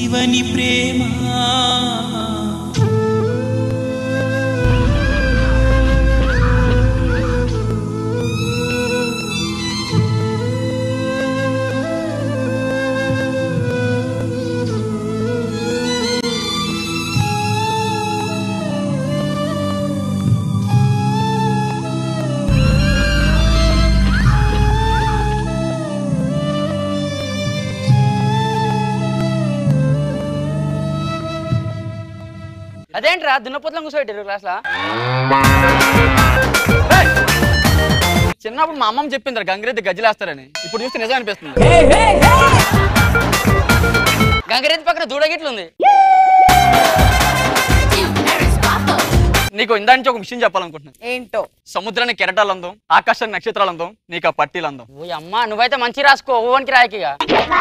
తీవని ప్రేమ అదేంట్రా దున్నపోతులం కూర్చోబెట్టారు క్లాస్లో చిన్నప్పుడు మా అమ్మమ్మ చెప్పింది గంగిరెద్ది గజ్జలేస్తారని ఇప్పుడు చూస్తే నిజం అనిపిస్తుంది గంగిరెద్ది పక్కన దూడగిట్లు ఉంది నీకు ఇందా నుంచి ఒక విషయం చెప్పాలనుకుంటున్నాను ఏంటో సముద్రానికి కెరటాలు అందం ఆకాశానికి నక్షత్రాలు అందం నీకు ఆ పట్టీలు అందం ఓ అమ్మా నువ్వైతే మంచి రాసుకో ఓవనికి రాయకిగా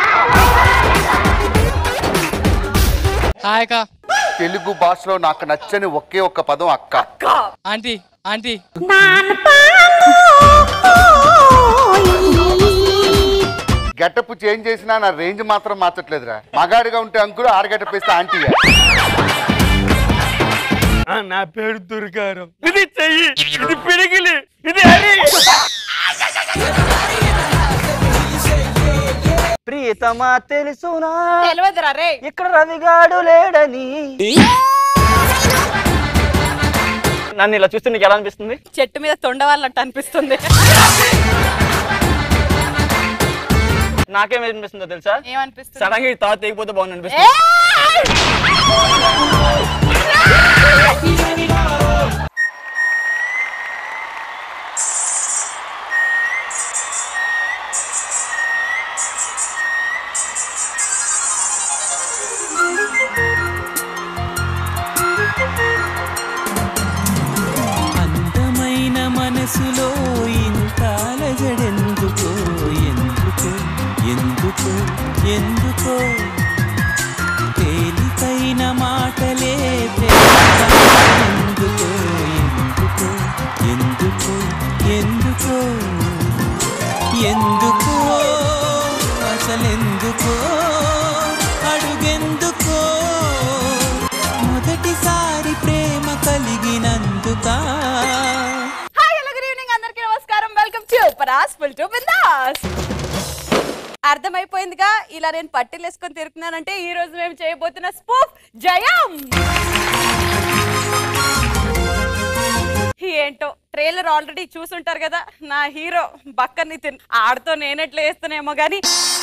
హాయ్ అక్క తెలుగు భాషలో నాకు నచ్చని ఒకే ఒక్క పదం అక్క ఆంటీ ఆంటీ గెటప్ చేంజ్ చేసినా నా రేంజ్ మాత్రం మార్చట్లేదురా మగాడిగా ఉంటే అంకులు ఆరు గెటప్ వేస్తే ఆంటీ నా పేరు దుర్గారం ఇది చెయ్యి ఇది పిడిగిలి ఇది హరి ప్రియతమా తెలుసునా తెలియదురా రే ఇక్కడ రవిగాడు లేడని నన్ను ఇలా చూస్తే నీకు ఎలా అనిపిస్తుంది చెట్టు మీద తొండ వాళ్ళట్టు అనిపిస్తుంది నాకేం అనిపిస్తుందో తెలుసా ఏమనిపిస్తుంది సడన్ గా ఈ తాత తెగిపోతే బాగుంది అనిపిస్తుంది అందమైన మనసులో ఇంత అలజడెందుకో ఎందుకో ఎందుకో ఎందుకో తేలికైన మాటలే ప్రేమగా ఎందుకో ఎందుకో ఎందుకో ఎందుకో ఎందుకో అసలెందుకో అడుగెందుకో మొదటిసారి ప్రేమ కలిగినందుకా హాయ్ హలో గుడ్ ఈవినింగ్ అందరికీ నమస్కారం welcome to Paras full to బిందాస్ అర్థమైపోయిందిగా ఇలా నేను పట్టీలు వేసుకొని తిరుగుతున్నానంటే ఈ రోజు మేము చేయబోతున్న స్పూఫ్ జయం ఏంటో ట్రైలర్ ఆల్రెడీ చూసుంటారు కదా నా హీరో బక్క నితిన్ ఆడితో నేనెట్లా వేస్తానేమో కానీ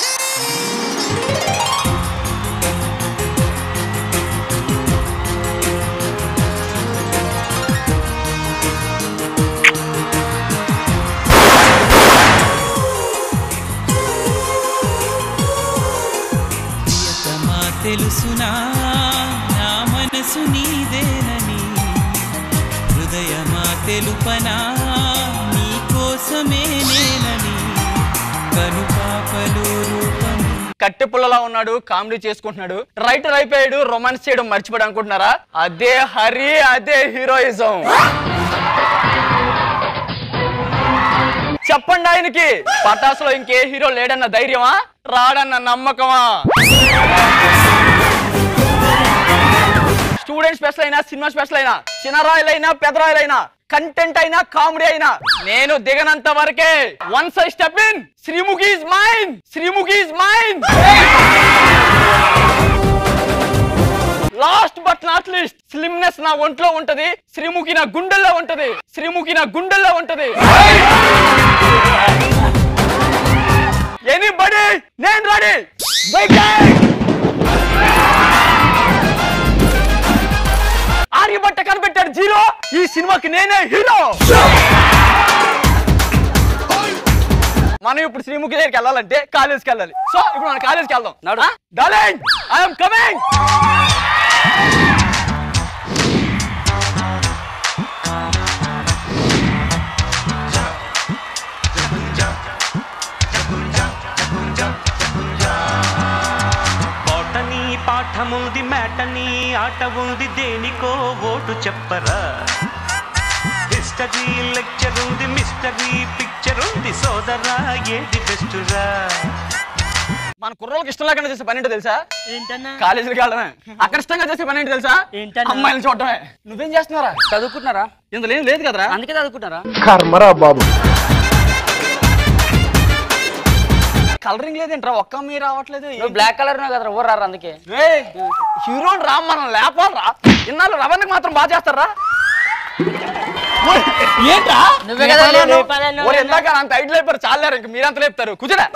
ప్రియతమా తెలుసునా నా మనసు నీదేనని హృదయమా తెలుపనా నీ కోసమే నేనని కనుపాపలు రూపం కట్టె పుల్లలా ఉన్నాడు కామెడీ చేసుకుంటున్నాడు రైటర్ అయిపోయాడు రొమాన్స్ చేయడం మర్చిపోయాడు అనుకుంటున్నారా అదే హరి అదే హీరోయిజం చెప్పండి ఆయనకి పటాసులో ఇంకే హీరో లేడన్న ధైర్యమా రాడన్న నమ్మకమా స్టూడెంట్ స్పెషల్ అయినా సినిమా స్పెషల్ అయినా చిన్నరాయలైనా పెదరాయలైనా కంటెంట్ అయినా కామెడీ అయినా నేను దిగనంత వరకే once I step in Sreemukhi is mine Sreemukhi is mine last but not least slimness నా ఒంట్లో ఉంటది శ్రీముఖి నా గుండెల్లో ఉంటది శ్రీముఖి నా గుండెల్లో ఉంటది ఎనీబడి నేను రెడీ ఆర్యభట్ట కనిపెట్టాడు జీరో ఈ సినిమాకి నేనే హీరో మనం ఇప్పుడు శ్రీముఖి దగ్గరికి వెళ్ళాలంటే కాలేజ్కి వెళ్ళాలి సో ఇప్పుడు మనం కాలేజ్కి వెళ్దాం నాడు డార్లింగ్ ఐఎమ్ కమింగ్ బోటనీ పాఠముంది మేటనీ ఆట ఉంది దేనికో ఓటు చెప్పరా హిస్టరీ లెక్చర్ ఉంది మిస్టరీ పిక్చర్ ఉంది సోదరా ఏది బెస్టురా మన కుర్రోళ్ళకి ఇష్టం లేకుండా చేసే పని ఏంటో తెలుసా ఏంటన్నా కాలేజీకి వెళ్ళడమే అక్కడ ఇష్టంగా చేసే పని ఏంటో తెలుసా ఏంటన్నా? అమ్మాయిలు చూడటమే నువ్వేం చేస్తున్నారా చదువుకుంటున్నారా ఇందులో ఏం లేదు కదరా అందుకే చదువుకుంటారా కలరింగ్ లేదేంట్రా ఒక్క అమ్మాయి రావట్లేదు నువ్వు బ్లాక్ కలర్ ఉన్నావు కదా ఊరు రారు అందుకే హీరోని రా మనం లేపాలరా ఇన్నాళ్ళు రవణకి మాత్రం బాగా చేస్తారా ఏంట్రా నువ్వే కదా లేపాలన్నావు. ఓరే ఇందాక అంత ఐదు లేపారు చాలారు ఇంక మీరంత లేపుతారు కుదిరా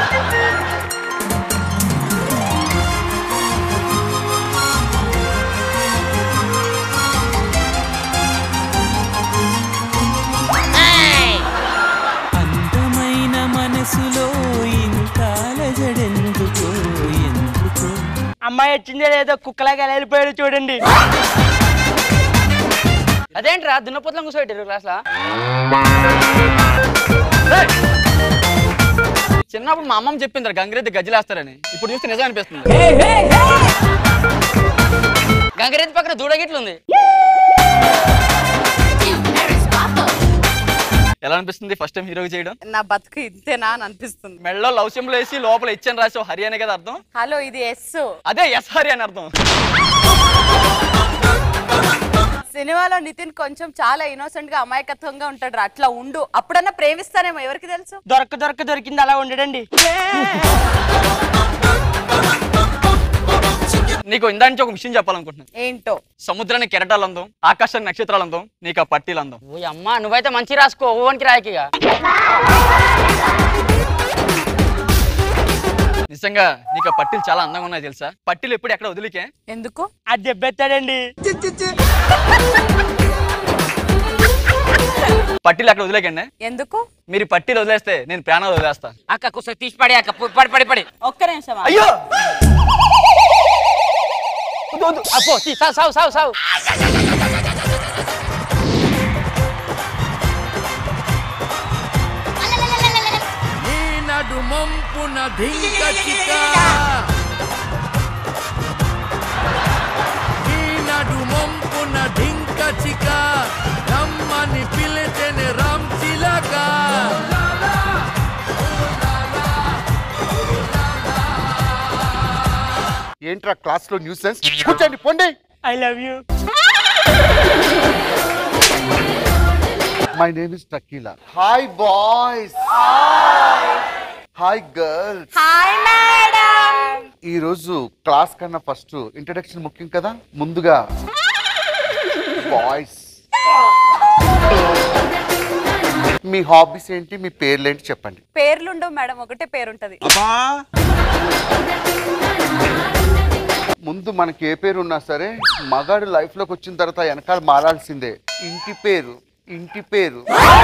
అందమైన మనసులో ఇంత అలజడెందుకో ఎందుకో అమ్మాయి వచ్చిందే లేదో కుక్కలాగా ఎలా వెళ్ళిపోయాడు చూడండి అదేంట్రా దున్నపోతులం కూర్చోబెట్టారు క్లాస్ లా ఏయ్! చిన్నప్పుడు మా అమ్మమ్మ చెప్పింది గంగిరెద్ది గజ్జలేస్తారని ఇప్పుడు చూస్తే నిజం అనిపిస్తుంది గంగరేతి పక్కన దూడగిట్లు ఉంది ఎలా అనిపిస్తుంది ఫస్ట్ టైం హీరోకి చేయడం నా బతుకు ఇంతేనా అని అనిపిస్తుంది మెడలో లవ్ సింబల్ వేసి లోపల ఇచ్చాను రాసి హరి అనే కదా అర్థం హలో ఇది ఎస్ అదే ఎస్ హరి అని అర్థం సినిమాలో నితిన్ కొంచెం చాలా ఇన్నోసెంట్ గా అమాయకత్వంగా ఉంటాడు అట్లా ఉండు అప్పుడన్నా ప్రేమిస్తానేమో ఎవరికి తెలుసు దొరక దొరక దొరికింది అలా ఉండడండి నీకు ఇందా నుంచి ఒక విషయం చెప్పాలనుకుంటున్నాను ఏంటో సముద్రానికి కెరటాలు అందం ఆకాశానికి నక్షత్రాలు అందం నీకు ఆ పట్టీలు అందం ఓ అమ్మా నువ్వైతే మంచి రాసుకో ఓవన్కి రాయకిగా నిజంగా నీకు ఆ పట్టీలు చాలా అందంగా ఉన్నాయి తెలుసా పట్టీలు ఎప్పుడు ఎక్కడ వదిలికే ఎందుకు అది దెబ్బెత్తాడండి పట్టీలు అక్కడ వదిలేకండి ఎందుకు మీరు ఈ పట్టీలు వదిలేస్తే నేను ప్రాణాలు వదిలేస్తా అక్క ఒకసారి తీసి పడి అక్క పు- పడి పడి పడి ఒక్క నిమిషం అయ్యో అప్పో తీ, సావు సావు సావు సావు నడుమంపున ధింక చిక ఈ నడుమంపున ధింక చిక రమ్మని పిలిచెని రామ్ చిలక ఏంట్రా క్లాస్ లో న్యూసెన్స్ కూర్చోండి పొండి I love you my name is tequila hi boys hi girls hi madam ఈ రోజు క్లాస్ కన్నా ఫస్ట్ ఇంట్రడక్షన్ ముఖ్యం కదా ముందుగా బాయ్స్ మీ హాబీస్ ఏంటి మీ పేర్లు ఏంటి చెప్పండి పేర్లుండవు మేడం ఒకటే పేరుంటది ముందు మనకి ఏ పేరు ఉన్నా సరే మగాడు లైఫ్ లోకి వచ్చిన తర్వాత వెనకాల మారాల్సిందే ఇంటి పేరు ఇంటి పేరు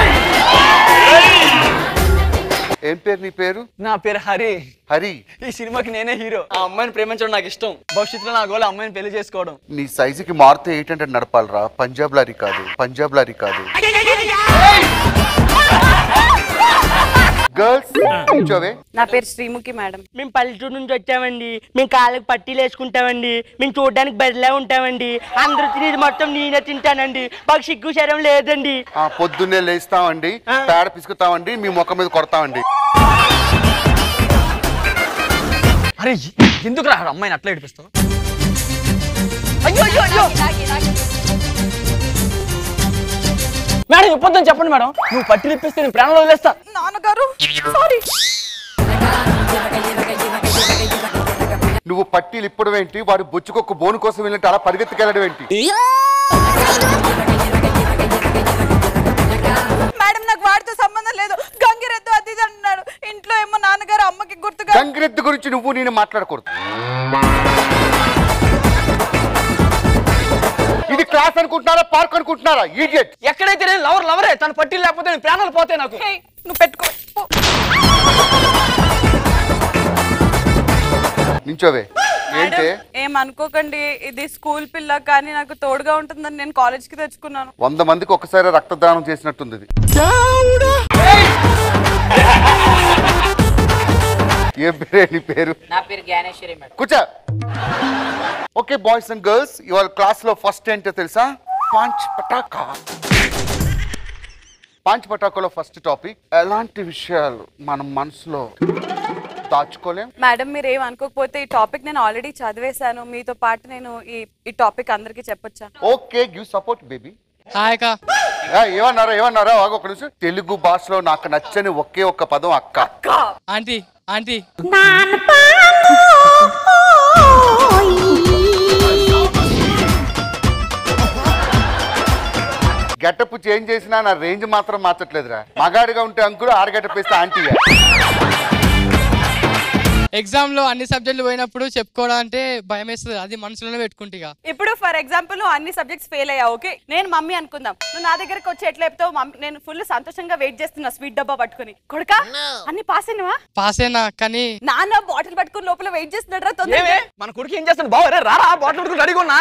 ఏం పేరు నీ పేరు నా పేరు హరి హరి ఈ సినిమాకి నేనే హీరో ఆ అమ్మాయిని ప్రేమించడం నాకు ఇష్టం భవిష్యత్తులో నా గోల్ అమ్మాయిని పెళ్లి చేసుకోవడం నీ సైజుకి మారితే ఏంటంటే నడపాలరా పంజాబ్ లారీ కాదు పంజాబ్ లారీ కాదు గర్ల్స్ కూర్చోవే నా పేరు శ్రీముఖి మేడం మేము పల్లెటూరు నుంచి వచ్చామండి మేము కాళ్ళకి పట్టీలు వేసుకుంటామండి మేము చూడడానికి బదిలే ఉంటామండి అందరూ తినేది మొత్తం నేనే తింటానండి మాకు సిగ్గు శరం లేదండి ఆ పొద్దున్నే లేస్తామండి పేడ పిసుకుతామండి మీ ముఖం మీద కొడతామండి అరే ఎందుకు రా అమ్మాయిని అట్లా ఏడిపిస్తావు అయ్యో అయ్యో అయ్యో మేడం చెప్పొద్దని చెప్పండి మేడం నువ్వు పట్టి ఇప్పిస్తే నేను ప్రాణాలు వదిలేస్తా నాన్నగారు సారీ నువ్వు పట్టీలు ఇప్పడం ఏంటి వాడు బొచ్చుకొక్క బోను కోసం వెళ్ళినట్టు అలా పరిగెత్తుకెళ్ళడం ఏంటి మేడం నాకు వాడితో సంబంధం లేదు గంగిరెద్దు అది ఇది అంటున్నాడు ఇంట్లో ఏమో నాన్నగారు అమ్మకి గుర్తుగా గంగిరెద్దు గురించి నువ్వు నేను మాట్లాడకూడదు ఇది క్లాస్ అనుకుంటున్నారా పార్క్ అనుకుంటున్నారా ఈడియట్ ఎక్కడైతే నేను లవర్ లవరే తన పట్టి లేకపోతే నేను ప్రాణాలు పోతాయి నాకు హే, నువ్వు పెట్టుకో పో. నించోవే ఏంటే మేడం, ఏమనుకోకండి ఇది స్కూల్ పిల్ల కానీ నాకు తోడుగా ఉంటుందని నేను కాలేజ్ కి తెచ్చుకున్నాను వంద మందికి ఒక్కసారి రక్తదానం చేసినట్టుంది ఇది ఏం పేరే నీ పేరు నా పేరు జ్ఞానేశ్వరి మేడం కూర్చో ఓకే బాయ్స్ అండ్ గర్ల్స్ ఇవాళ క్లాస్ లో ఫస్ట్ ఏంటో తెలుసా పాంచ్ పటాకా పాంచ్ పటాకాలో ఫస్ట్ టాపిక్ ఎలాంటి విషయాలు మన మనసులో దాచుకోలేం మేడం మీరు ఏం అనుకోకపోతే ఈ టాపిక్ నేను ఆల్రెడీ చదివేశాను మీతో పాటు నేను ఈ ఈ టాపిక్ అందరికీ చెప్పొచ్చా okay give support baby hi అక్క ఏమన్నారా ఏమన్నారా ఆగు ఒక నిమిషం తెలుగు భాషలో నాకు నచ్చని ఒకే ఒక్క పదం అక్క ఆంటీ ఆంటీ గెటప్ చేంజ్ చేసినా నా రేంజ్ మాత్రం మార్చట్లేదురా మగాడిగా ఉంటే అంకులు ఆరు గెటప్ వేస్తే ఆంటీ ఎగ్జామ్ లో అన్ని సబ్జెక్టులు పోయినప్పుడు చెప్పుకోవడం అంటే భయం వేస్తుంది అది మనసులోనే పెట్టుకుంటే ఇక ఇప్పుడు ఫర్ ఎగ్జాంపుల్ నువ్వు అన్ని సబ్జెక్ట్స్ ఫెయిల్ అయ్యావు ఓకే నేను మమ్మీ అనుకుందాం నువ్వు నా దగ్గరకు వచ్చి ఎట్లా చెప్తావు మమ్మీ నేను ఫుల్ సంతోషంగా వెయిట్ చేస్తున్నా స్వీట్ డబ్బా పట్టుకుని కొడుకా అన్ని పాస్ అయినవా పాస్ అయినా కానీ నాన్న బాటిల్ పట్టుకుని లోపల వెయిట్ చేస్తున్నాడు రా తొందరగా ఏమే మన కొడుకు ఏం చేస్తాడు బావ రే రారా బాటిల్ పట్టుకుని రెడీగా ఉన్నా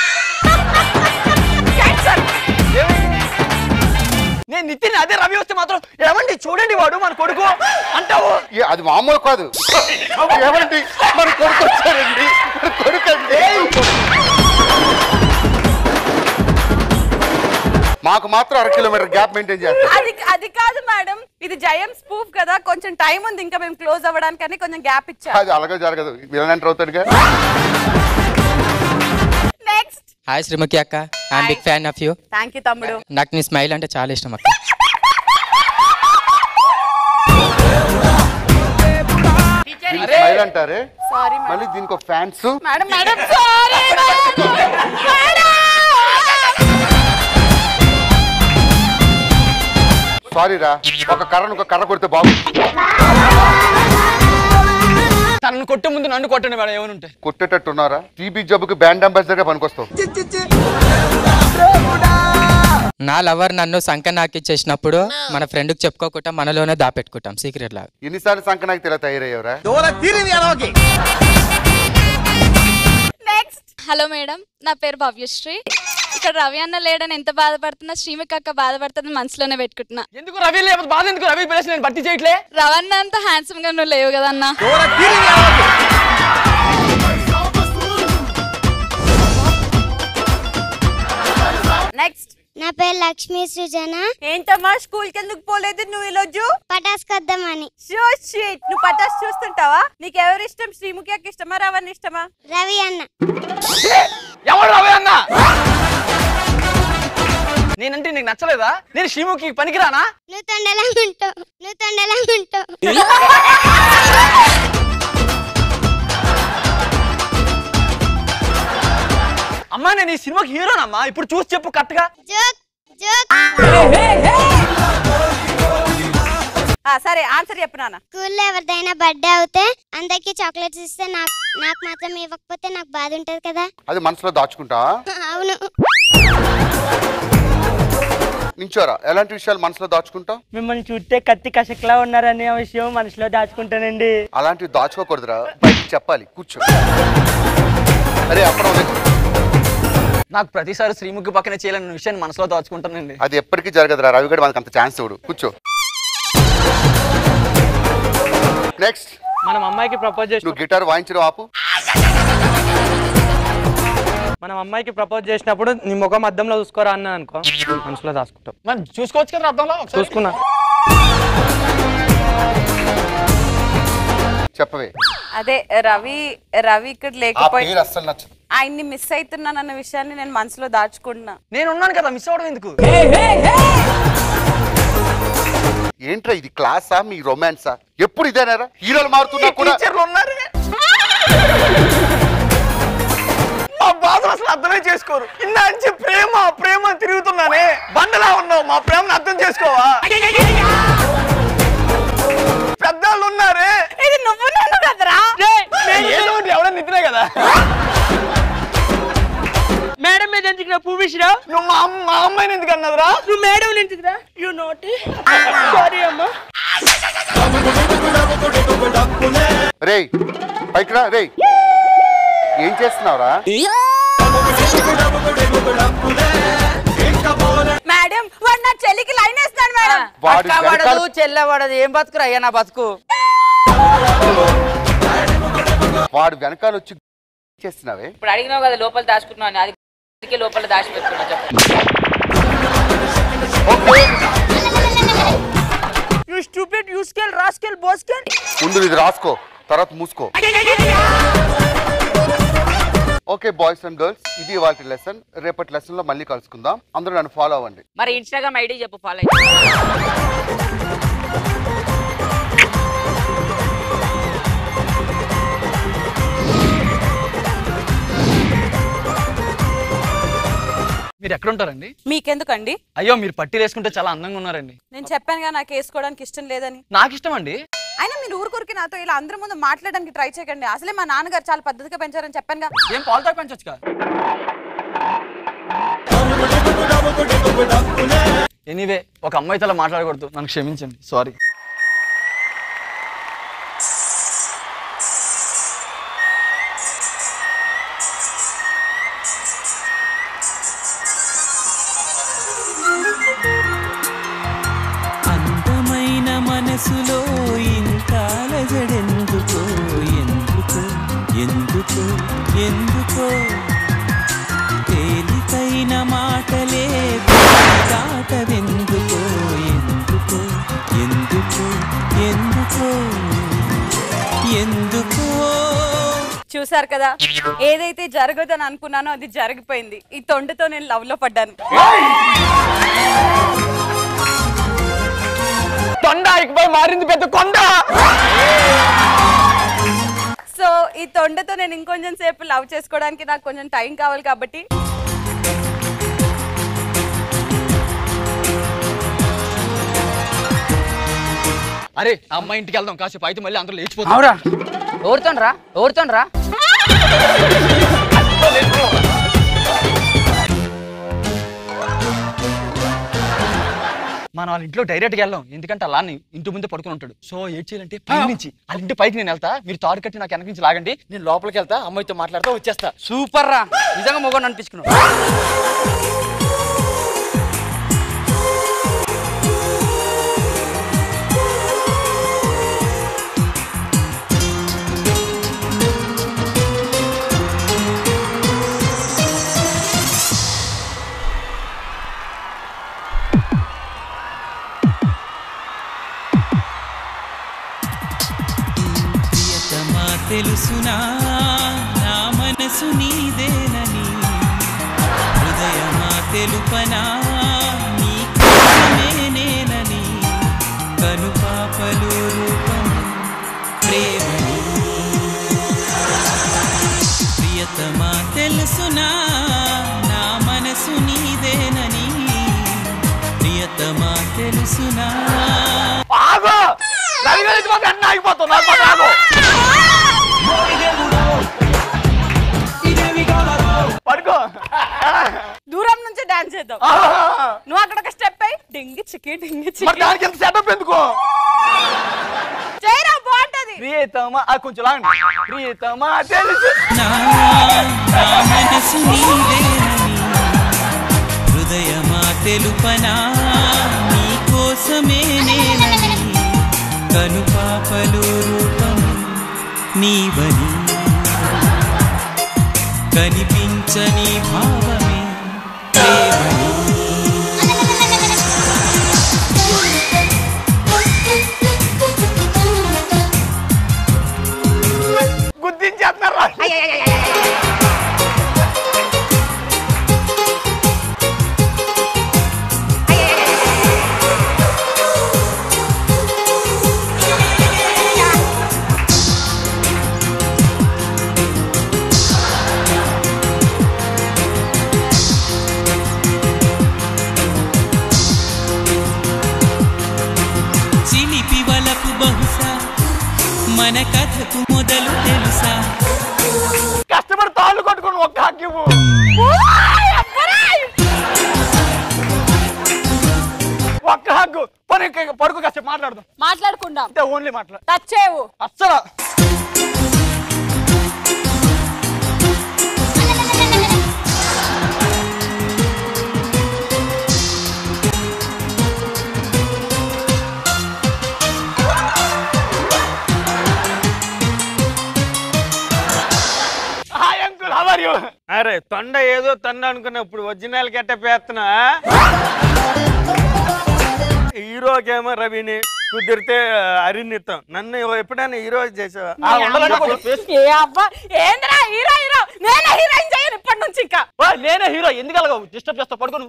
నేను నితిన్ అదే రవి వస్తే మాత్రం ఏమండి చూడండి వాడు మన కొడుకు అంటావు ఏ, అది మామూలు కాదు ఏమండి మన కొడుకు వచ్చారండి మన కొడుకు అండి మాకు మాత్రం అర కిలోమీటర్ గ్యాప్ మెయింటైన్ చేస్తాం అది అది కాదు మేడం ఇది జయం స్పూఫ్ కదా కొంచెం టైం ఉంది ఇంకా మేము క్లోజ్ అవ్వడానికి కొంచెం గ్యాప్ ఇచ్చా అది అలాగే జరగదు విలన్ ఎంటర్ అవుతాడుగా నెక్స్ట్ హాయ్ శ్రీముఖి అక్క I'm big fan of you thank you తమ్ముడు నాకు నీ స్మైల్ అంటే చాలా ఇష్టం అక్క దీనికి స్మైల్ అంటారే సారీ మళ్ళీ దీనికి ఒక fans madam madam sorry sorry రా ఒక కర్రను ఒక కర్ర కొడితే బాగుంది తనను కొట్టే ముందు నన్ను కొట్టండి మేడం ఏమైనా ఉంటే కొట్టేటట్టు ఉన్నారా టీబీ జబ్బుకి బ్యాండ్ అంబాసిడర్ గా పనికొస్తావు నా లవర్ నన్ను సంక నాకిచ్చేసినప్పుడు మన ఫ్రెండ్కి చెప్పుకోకుండా మనలోనే దాపెట్టుకుంటాం సీక్రెట్ లాగా ఎన్నిసార్లు సంకనాకి తెలా తయారయ్యవరా నెక్స్ట్ హలో మేడం నా పేరు భవ్యశ్రీ ఇక్కడ రవి అన్న లేడని ఎంత బాధపడుతున్నా శ్రీమికి అక్క బాధపడుతుంది మనసులోనే పెట్టుకుంటున్నా ఎందుకు రవి లేకపోతే బాధ ఎందుకు రవి ప్లేస్ నేను భర్తీ చేయట్లే రవన్న అంత హ్యాండ్సమ్ గా నువ్వు లేవు కదన్నా నెక్స్ట్ నా పేరు లక్ష్మీ సృజన ఏంటమ్మా స్కూల్ కి ఎందుకు పోలేదు నువ్వు ఈరోజు పటాస్ కొద్దామని షో షీట్ నువ్వు పటాస్ చూస్తుంటావా నీకు ఎవరు ఇష్టం శ్రీముఖి అక్క ఇష్టమా రావణ్ ఇష్టమా రవి అన్న ఎవరు రవి అన్న నేనంటే నీకు నచ్చలేదా నేను శ్రీముఖి పనికిరానా నువ్వు తొండలా ఉంటావు నువ్వు తొండలా ఉంటావు అమ్మా నేను ఈ సినిమాకి హీరోనమ్మా ఇప్పుడు చూసి చెప్పు కరెక్ట్గా జోక్ జోక్ ఆ, సరే ఆన్సర్ చెప్పు నాన్న స్కూల్లో ఎవరిదైనా బర్త్డే అవుతే అందరికి చాక్లెట్స్ ఇస్తే నాకు నాకు మాత్రం ఇవ్వకపోతే నాకు బాధ ఉంటది కదా అది మనసులో దాచుకుంటావా అవును నించోరా ఎలాంటి విషయాలు మనసులో దాచుకుంటావు మిమ్మల్ని చూస్తే కత్తి కసక్లా ఉన్నారనే విషయం మనసులో దాచుకుంటానండి అలాంటివి దాచుకోకూడదురా బయటికి చెప్పాలి కూర్చో అరే అప్పుడు నాకు ప్రతిసారి శ్రీముఖి పక్కనే చేయాలన్న విషయాన్ని మనసులో దాచుకుంటానండి అది ఎప్పటికీ జరగదురా రవి గడి మనకు అంత ఛాన్స్ ఇవ్వడు కూర్చో నెక్స్ట్ మనం అమ్మాయికి ప్రపోజ్ చేసి నువ్వు గిటార్ వాయించడం ఆపు మనం అమ్మాయికి ప్రపోజ్ చేసినప్పుడు నీ ముఖం అద్దంలో చూసుకోరా అన్న అనుకో మనసులో దాచుకుంటాం మనం చూసుకోవచ్చు కదా అర్థంలో ఒకసారి. చూసుకున్నా చెప్పవే అదే రవి రవి ఇక్కడ ఆ లేకపోయి పేరు అస్సలు నచ్చదు ఆయన్ని మిస్ అవుతున్నానన్న విషయాన్ని నేను మనసులో దాచుకుంటున్నా నేను ఉన్నాను కదా మిస్ అవ్వడం ఎందుకు ఏంట్రా ఇది క్లాసా మీ రొమాన్సా ఎప్పుడు ఇదేనారా హీరోలు మారుతున్నా కూడా టీచర్లు ఉన్నారు మా బాధలు అసలు అర్థమే చేసుకోరు ఇన్నా నుంచి ప్రేమ ప్రేమ అని తిరుగుతున్నానే బండలా ఉన్నావు మా ప్రేమను అర్థం చేసుకోవా పెద్దవాళ్ళు ఉన్నారే ఇది నువ్వు నన్ను కదరా ఏదో ఒకటి ఎవడో నిద్రే కదా మేడం మీద ఎందుకు నా పువ్వు విసిరావు నువ్వు మా అమ్మ మా అమ్మాయిని ఎందుకు అన్నదిరా నువ్వు మేడం ఎందుకురా యూ నోట్ సారీ అమ్మా రేయ్ పైకి రా రేయ్ ఏం చేస్తున్నావురా మేడం వాడు నా చెల్లికి లైన్ వేస్తాడు మేడం వాడి వెనకాల చెల్లెవాడదు ఏం బతుకురా అయ్యా నా బతుకు వాడు వెనకాల వచ్చి చేస్తున్నావే ఇప్పుడు అడిగినావు కదా లోపల దాచుకుంటున్నాను అది అందుకే లోపల దాచి పెట్టుకున్నా చెప్పు యూ స్టూపిడ్ యూ స్కెల్ రాస్కెల్ బోస్కెల్ ముందు ఇది రాసుకో తర్వాత మూసుకో ఓకే బాయ్స్ అండ్ గర్ల్స్ ఇది వాటి లెసన్ రేపటి లెసన్ లో మళ్ళీ కలుసుకుందాం అందరూ నన్ను ఫాలో అవ్వండి మరి ఇన్స్టాగ్రామ్ ఐడి చెప్పు ఫాలో మీరు ఎక్కడ ఉంటారండి మీకెందుకండి అయ్యో మీరు పట్టీలు వేసుకుంటే చాలా అందంగా ఉన్నారండి నేను చెప్పాను కదా నాకు వేసుకోవడానికి ఇష్టం లేదని నాకు ఇష్టం అండి అయినా మీరు ఊరుకూరికి నాతో ఇలా అందరి ముందు మాట్లాడడానికి ట్రై చేయకండి అసలే మా నాన్నగారు చాలా పద్ధతిగా పెంచారని చెప్పాను కదా ఏం పాలతో పెంచొచ్చు కదా ఎనీవే ఒక అమ్మాయితో అలా మాట్లాడకూడదు నన్ను క్షమించండి సారీ అందమైన మనసులో ఇంత అలజడెందుకో ఎందుకో ఎందుకో ఎందుకో తేలికైన మాటలే దాటవెందుకో ఎందుకో ఎందుకో ఎందుకో ఎందుకో చూసారు కదా ఏదైతే జరగదని అనుకున్నానో అది జరిగిపోయింది ఈ తొండతో నేను లవ్ లో పడ్డాను కొండ ఇకపై మారింది పెద్ద కొండ సో ఈ తొండతో నేను ఇంకొంచెం సేపు లవ్ చేసుకోవడానికి నాకు కొంచెం టైం కావాలి కాబట్టి అరే ఆ అమ్మాయి ఇంటికి వెళ్దాం కాసేపు అయితే మళ్ళీ అందరూ లేచిపోతాం అవురా ఎవరితోనరా ఎవరితోనరా మనం వాళ్ళ ఇంట్లో డైరెక్ట్ గా వెళ్దాం ఎందుకంటే అలా ఇంటి ముందే పడుకుని ఉంటాడు సో ఏం చేయాలంటే పై నుంచి వాళ్ళ ఇంటి పైకి నేను వెళ్తా మీరు తాడు కట్టి నాకు వెనక నుంచి లాగండి నేను లోపలికి వెళ్తా అమ్మాయితో మాట్లాడతా వచ్చేస్తా సూపర్ రా నిజంగా మొగన్ అనిపించుకున్నావు ప్రియతమా తెలుసునా నా మనసు నీదేనని హృదయమా తెలుపనా నీ నేనని కనుపాపలు రూపం ప్రేమని ప్రియతమా తెలుసునా నా మనసు నీదేనని ప్రియతమా తెలుసునా ఆగో రవి గారి ఇంటి అన్న ఆగిపోతావు నాకు మాత్రం ఆగు పడుకో దూరం నుంచి డాన్స్ చేద్దాం నువ్వు అక్కడ ఒక స్టెప్ అయ్యి డింగి చికి డింగి మరి దానికి ఎంత సెటప్ ఎందుకు చేయరా బాగుంటది ప్రియతమా ఆ కొంచెం లాగండి ప్రియతమా తెలుసు నా నా మనసు నీదేనని హృదయమా తెలుపనా నీ కోసమే నేనని కనుపాపలు రూపం నీవని కనిపించని భావమే ప్రేమని గుర్తించేస్తున్నారు చిలిపి వలపు బహుశా మన కథకు మొదలు తెలుసా కష్టపడి తాళ్ళు కొట్టుకుని ఒక్క హక్కివ్వు ఒక్క హక్కు పని పడుకు కాసేపు మాట్లాడదాం మాట్లాడుకుందాం అంతే ఓన్లీ మాట్లాడు టచ్ చేయవు అస్సలు hi uncle how are you అరే తొండ ఏదో తొండ అనుకున్నప్పుడు ఒరిజినల్ గెట్ట పేస్తున్నా హీరోకేమో రవిని కుదిరితే అరినిత్తం నన్ను ఎప్పుడైనా హీరో చేసావా ఆ, ఉండాలంటే కొంచెం face- ఏ అబ్బా ఏందిరా హీరో హీరో నేనే హీరోయిన్ చేయను ఇప్పటి నుంచి ఇంకా వా, నేనే హీరో ఎందుకు అలాగ డిస్టర్బ్ చేస్తా పడుకోను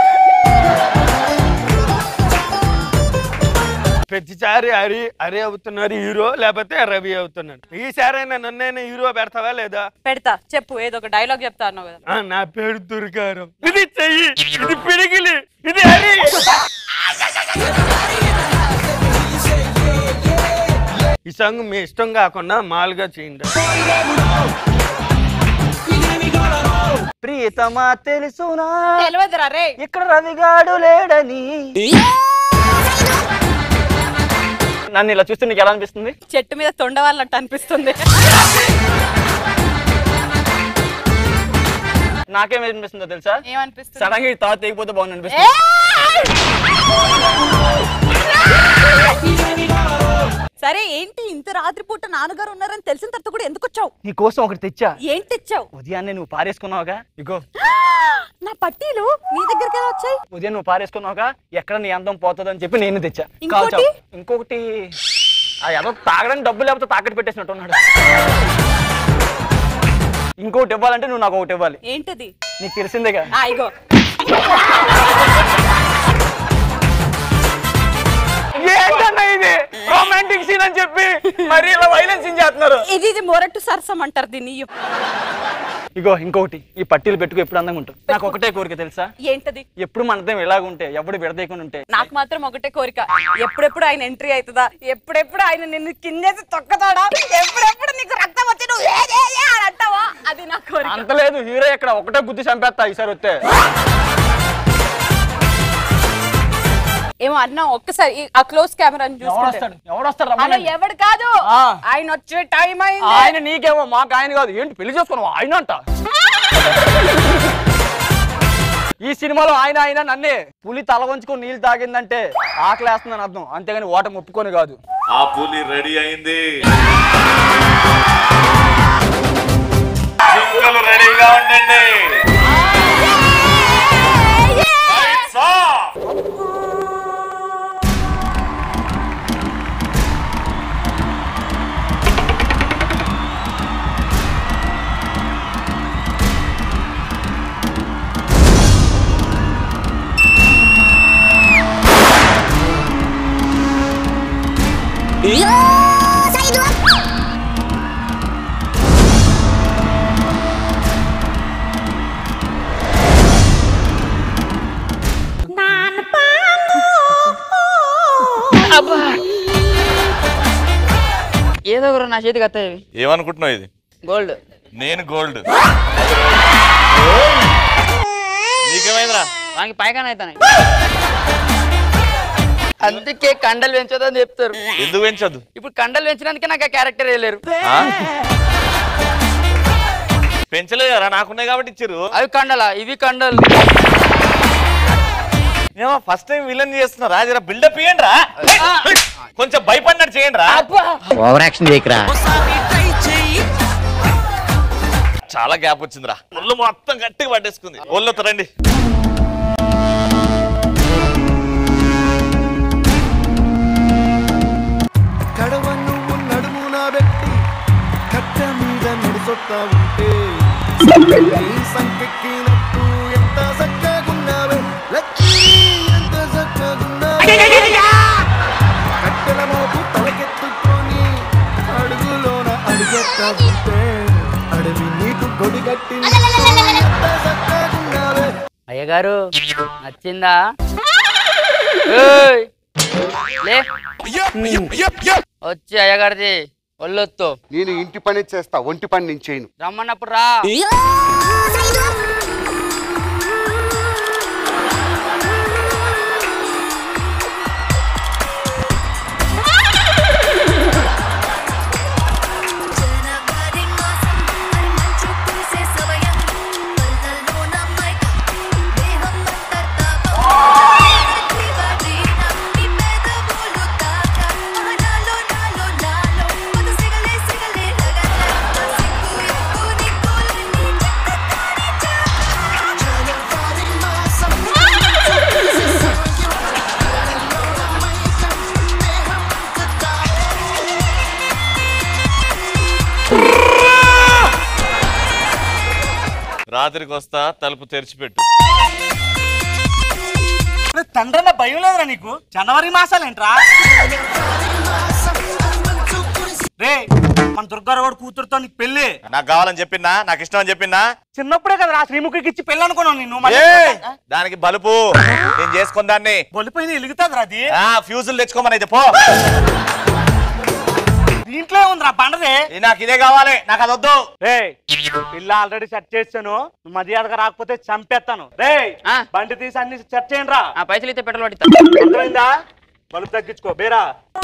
ప్రతిసారి హరి హరి అవుతున్నారు హీరో లేకపోతే రవి అవుతున్నాడు ఈసారైనా నన్నైనా హీరో పెడతావా లేదా పెడతా చెప్పు ఏదో ఒక డైలాగ్ చెప్తా అన్నావు కదా ఆ, నా పేరు దుర్గారం ఇది చెయ్యి ఇది పిడిగిలి ఇది హరి ఈ సాంగ్ మీ ఇష్టం కాకుండా మాలుగా చేయండి ప్రియతమా తెలుసునా తెలియదురా రే ఇక్కడ రవిగాడు లేడని నన్ను ఇలా చూస్తే నీకు ఎలా అనిపిస్తుంది చెట్టు మీద తొండ వాళ్ళంట అనిపిస్తుంది నాకేం అనిపిస్తుందో తెలుసా ఏమనిపిస్తుంది సడన్ గా ఈ తాత తెగిపోతే బాగుంది అనిపిస్తుంది సరే ఏంటి ఇంత రాత్రిపూట నాన్నగారు ఉన్నారని తెలిసిన తర్వాత కూడా ఎందుకు వచ్చావు నీ కోసం ఒకటి తెచ్చా ఏంటి తెచ్చావు ఉదయాన్నే నువ్వు పారేసుకున్నావుగా ఇగో నా పట్టీలు నీ దగ్గరికి ఎలా వచ్చాయి ఉదయం నువ్వు పారేసుకున్నావుగా ఎక్కడ నీ అందం పోతుందని చెప్పి నేను తెచ్చా ఇంకోటి? కాల్చావు. ఇంకొకటి ఆ ఏదో తాగడానికి డబ్బు లేకపోతే తాకట్టు పెట్టేసినట్టు ఉన్నాడు ఇంకొకటి ఇవ్వాలంటే నువ్వు నాకు ఒకటి ఇవ్వాలి ఏంటది నీకు తెలిసిందేగా ఆ ఇగో ఏంటన్నా ఇది రొమాంటిక్ సీన్ అని చెప్పి మరి ఇలా వైలెన్స్ చేస్తున్నారు ఇది ఇది మొరట్టు సరసం అంటారు దీన్ని ఇయ్యు. ఇగో ఇంకొకటి ఈ పట్టీలు పెట్టుకు ఎప్పుడు అందంగా ఉంటావు నాకు ఒకటే కోరిక తెలుసా ఏంటది ఎప్పుడు మనతో ఇలాగ ఉంటే ఎప్పుడు విడదీయకుండా ఉంటే నాకు మాత్రం ఒకటే కోరిక ఎప్పుడెప్పుడు ఆయన ఎంట్రీ అవుతుందా ఎప్పుడెప్పుడు ఆయన నిన్ను కిందేసి తొక్కతాడా ఎప్పుడెప్పుడు నీకు రక్తం వచ్చి నువ్వు ఏ, ఏ, ఏ అని అంటావా అది నా కోరిక అంత లేదు హీరో ఇక్కడ ఒకటే గుద్ది చంపేస్తా ఈసారి వస్తే ఏమో అన్నా ఒక్కసారి ఈ- ఆ క్లోజ్ కెమెరా ఎవడొస్తాడు ఎవడొస్తాడు అలా రమ్మనండి. ఎవడు కాదు ఆ. ఆయన వచ్చే టైం అయింది ఆయన నీకేమో మాకు ఆయన కాదు ఏంటి పెళ్లి చేసుకున్నావు ఆయన అంట ఈ సినిమాలో ఆయన ఆయన నన్నే పులి తల వంచుకొని నీళ్ళు తాగిందంటే ఆకలేస్తుందని అర్థం అంతేగాని ఓట ఒప్పుకొని కాదు ఆ పులి రెడీ అయింది జింకలు రెడీగా ఉండండి Lights off! ఏదో ఒకరు నా చేతికి వస్తాయి ఏమనుకుంటున్నావు ఇది గోల్డ్ నేను గోల్డ్ నీకేమైందిరా వానికి పైకాన అవుతాయి అందుకే కండలు పెంచొద్దని చెప్తారు ఎందుకు పెంచదు ఇప్పుడు కండలు పెంచినందుకే నాకు ఆ క్యారెక్టర్ వేయలేరు పెంచలేదు కదా నాకున్నాయి కాబట్టి ఇచ్చారు అవి కండలా ఇవి కండలు ఏమో ఫస్ట్ టైం విలన్ చేస్తున్నారా జర బిల్డప్ ఇయ్యండి రా కొంచెం భయపడినట్టు చేయండి రా ఓవర్ యాక్షన్ చేయకరా చాలా గ్యాప్ వచ్చిందిరా ఒళ్ళు మొత్తం గట్టిగా పట్టేసుకుంది ఒళ్ళు రండి కడవ నువ్వు నడుమున పెట్టి కట్టె మీద నడుసొత్తా ఉంటే నీ సంకెక్కినట్టు ఎంత చక్కగున్నావే లక్కీ ఎంత చక్కగున్నావే కట్టెల మోపు తలకెత్తుకొని అడుగులోన అడుగెత్తా ఉంటే అడవి నీకు గొడిగట్టి ఎంత చక్కగున్నావే అయ్యగారు నచ్చిందా ఏయ్! లే వచ్చి అయ్యగారిది ఒళ్ళొత్తు నేను ఇంటి పని చేస్తా ఒంటి పని నేను చేయను రమ్మన్నప్పుడు రా సిగలే సిగలే రాత్రికి వస్తా తలుపు తెరిచిపెట్టు తండ్రన్న భయం లేదురా నీకు జనవరి మాసాలు ఏంట్రా రే మన దుర్గారావు కూతురుతో నీకు పెళ్లి నాకు కావాలని చెప్పిందా నాకు ఇష్టం అని చెప్పిందా చిన్నప్పుడే కదా రా శ్రీముఖికి ఇచ్చి పెళ్ళి అనుకున్నావు నిన్ను మళ్ళీ ఏయ్! దానికి బలుపు నేను చేసుకున్న దాన్ని బొలిపోయిన వెలుగుతుంది అది ఆ ఫ్యూజులు తెచ్చుకోమని అయితే పో దీంట్లో ఉందిరా పండదే ఇది నాకు ఇదే కావాలి నాకు అది వద్దు రే ఇల్లు ఆల్రెడీ సెట్ చేస్తాను నువ్వు మర్యాదగా రాకపోతే చంపేస్తాను రే బండి తీసి అన్ని సెట్ చేయండి రా పైసలు అయితే పెట్రోల్ పట్టిస్తా అర్థమైందా బలుపు తగ్గించుకో బేరా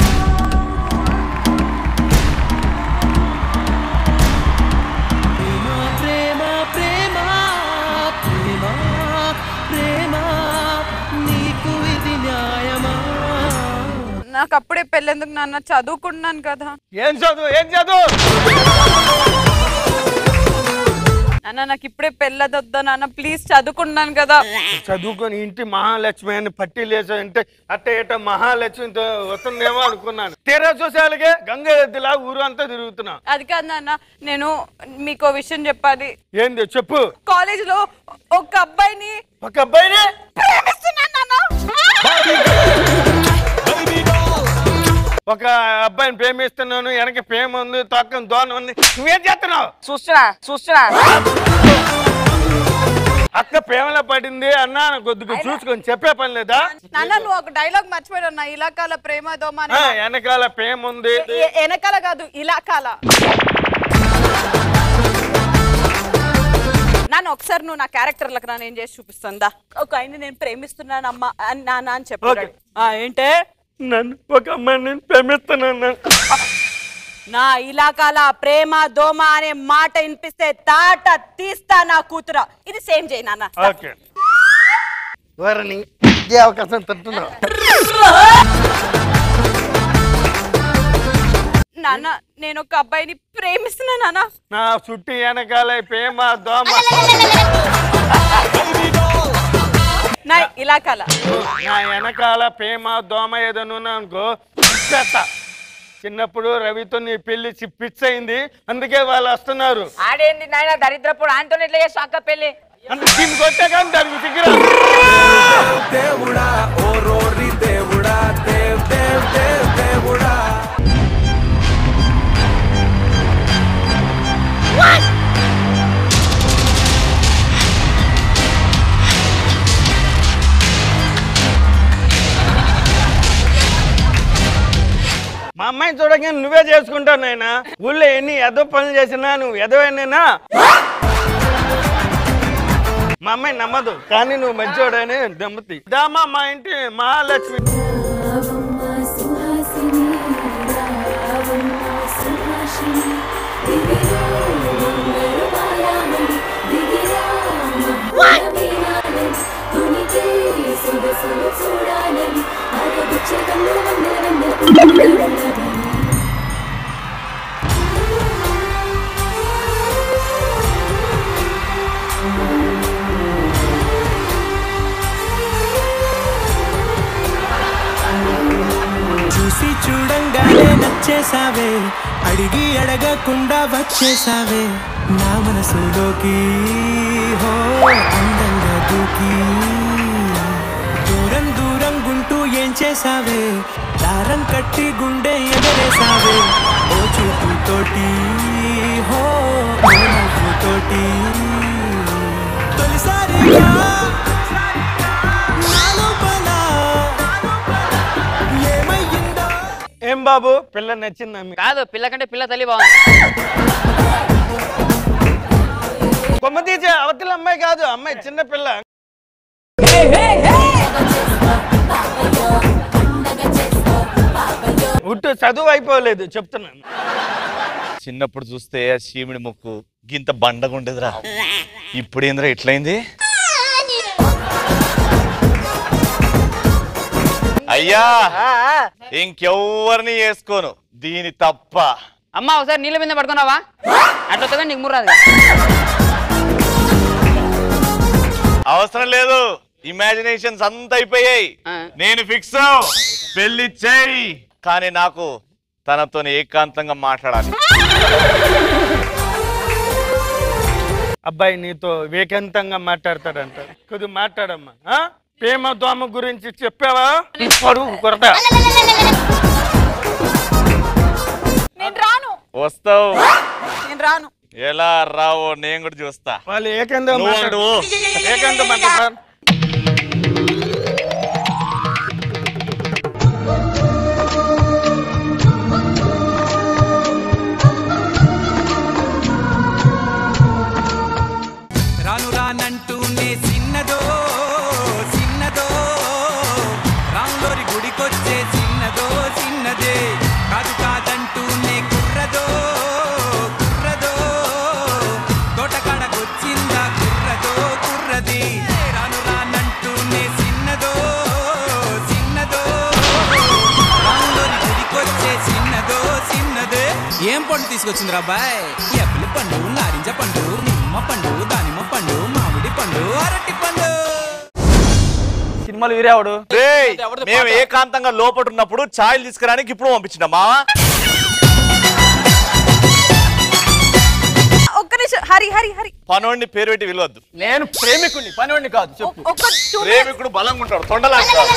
ప్రేమ ప్రేమ ప్రేమ ప్రేమ నీకు ఇది న్యాయమా నాకు అప్పుడే పెళ్ళెందుకు నాన్న చదువుకుంటున్నాను కదా ఏం చదువు ఏం చదువు నాన్న నాకు ఇప్పుడే పెళ్ళదొద్దా నాన్న ప్లీజ్ చదువుకుంటున్నాను కదా చదువుకొని ఇంటి మహాలక్ష్మి అని పట్టి లేచంటే అట్ట ఇట మహాలక్ష్మితో వస్తుందేమో అనుకున్నాను తీరా చూసేలాగే గంగ ఎద్దులా ఊరు అంతా తిరుగుతున్నా అది కాదు నాన్న నేను మీకు విషయం చెప్పాలి ఏంది చెప్పు కాలేజ్ లో ఒక అబ్బాయిని ఒక అబ్బాయిని ప్రేమిస్తున్నాను నాన్న ఒక అబ్బాయిని ప్రేమిస్తున్నాను వెనక ప్రేమ ఉంది తొక్కం దోన ఉంది నువ్వేం చేస్తున్నావు చూస్తున్నా చూస్తున్నా అక్క ప్రేమలో పడింది అన్నా కొద్దిగా చూసుకొని చెప్పే పని లేదా నాన్న నువ్వు ఒక డైలాగ్ మర్చిపోయావు నా ఇలాకాల ప్రేమ దోమ అని. ఆ, వెనకాల ప్రేమ ఉంది ఎ- వెనకాల కాదు ఇలాకాల నాన్న ఒకసారి నువ్వు నా క్యారెక్టర్లకు నా నేను చేసి చూపిస్తాను దా ఒక ఆయన నేను ప్రేమిస్తున్నాను అమ్మ అని నాన్న అని చెప్పాడు ఆ, ఏంటే నన్ను ఒక అమ్మాయిని ప్రేమిస్తున్నాను నా ఇలాకాల ప్రేమ దోమ అనే మాట వినిపిస్తే తాట తీస్తా నా కూతుర ఇది సేమ్ చేయి నాన్న ఓకే వారిని ఇదే అవకాశం తట్టున్నావు నాన్న నేను ఒక అబ్బాయిని ప్రేమిస్తున్నా నాన్న నా చుట్టూ వెనకాల ప్రేమ దోమ నా ఇలాకాల నా వెనకాల ప్రేమ దోమ ఏదైనా అనుకో ఇచ్చేస్తా చిన్నప్పుడు రవితో నీ పెళ్లి పిచ్ అయింది అందుకే వాళ్ళు వస్తున్నారు ఆడేంది నాయన దరిద్రప్పుడు ఆయనతో ఎట్లా చేస్తావు అక్క పెళ్లి అంటే దీనికి కొట్టే కానీ దానికి సిగ్గురా దేవుడా ఓ రోరి దేవుడా దేవ్ దేవ్ దేవ్ దేవుడా మా అమ్మాయిని చూడగానే నువ్వే చేసుకుంటావు నాయన ఊళ్ళో ఎన్ని ఎదో పనులు చేసినా నువ్వు ఎదవైనా మా అమ్మాయి నమ్మదు కానీ నువ్వు మంచివాడని నమ్ముతి దామా మా ఇంటి మహాలక్ష్మి చూసి చూడంగానే నచ్చేసావే అడిగి అడగకుండా వచ్చేసావే నా మనసులోకి హో అందంగా దూకి దూరం దూరం గుంటూ ఏం చేసావే దారం కట్టి గుండె ఎగరేసావే ఓ చూపుతోటి హో ఓ నవ్వుతోటి తొలిసారిగా నా లోపల ఏమయ్యిందో ఏం బాబు పిల్ల నచ్చిందా మీకు? కాదు పిల్ల కంటే పిల్ల తల్లి బాగుంది కొమ్మ తీసే అవతల అమ్మాయి కాదు అమ్మాయి చిన్న పిల్ల ఉట్టు చదువు అయిపోలేదు చెప్తున్నాను చిన్నప్పుడు చూస్తే ఆ చీమిడి ముక్కు గింత బండగా ఉండేదిరా ఇప్పుడు ఏంద్రా ఎట్లయింది అయ్యా ఇంకెవ్వరిని వేసుకోను దీని తప్ప అమ్మ ఒకసారి నీళ్ళ మీద పడుకున్నావా అట్లా వస్తే నీకు ముర్రాదు అవసరం లేదు ఇమాజినేషన్స్ అంత అయిపోయాయి నేను ఫిక్స్ పెళ్లి చేయి కానీ నాకు తనతో ఏకాంతంగా మాట్లాడాలి అబ్బాయి నీతో వేకంతంగా మాట్లాడతాడంట కొద్దిగా మాట్లాడమ్మా ఆ? ప్రేమ దోమ గురించి చెప్పావా పరువు కొరత నేను రాను వస్తావు నేను రాను ఎలా రావో నేను కూడా చూస్తా వాళ్ళు ఏకంగా నువ్వు మాట్లాడు నువ్వు. ఏకంగా మాట్లాడతారు రాను రానంటూనే చిన్నదో చిన్నదో రాములోరి గుడికొచ్చే చిన్నదో చిన్నదే కాదు కాదంటూనే కుర్రదో కుర్రదో తోటకాడకొచ్చిందా కుర్రదో కుర్రది రాను రానంటూనే చిన్నదో చిన్నదో రాములోరి గుడికొచ్చే చిన్నదో చిన్నదే ఏం పండు తీసుకొచ్చింది రాబాయ్ ఎప్పలి పండు నారింజ పండు నిమ్మ పండు దానిమ్మ పండు మామిడి పండు అరటి పండు సినిమాలు వీరేవాడు రేయ్, మేము ఏకాంతంగా లోపట ఉన్నప్పుడు ఛాయలు తీసుకురానికి ఇప్పుడు పంపించిన మావా ఒక్క నిమిషం హరి హరి హరి పనోడిని పేరు పెట్టి విలువద్దు నేను ప్రేమికుడిని పనివాడిని కాదు చెప్పు ఒక్క two minutes. ప్రేమికుడు బలంగా ఉంటాడు తొండలాగా కాదు.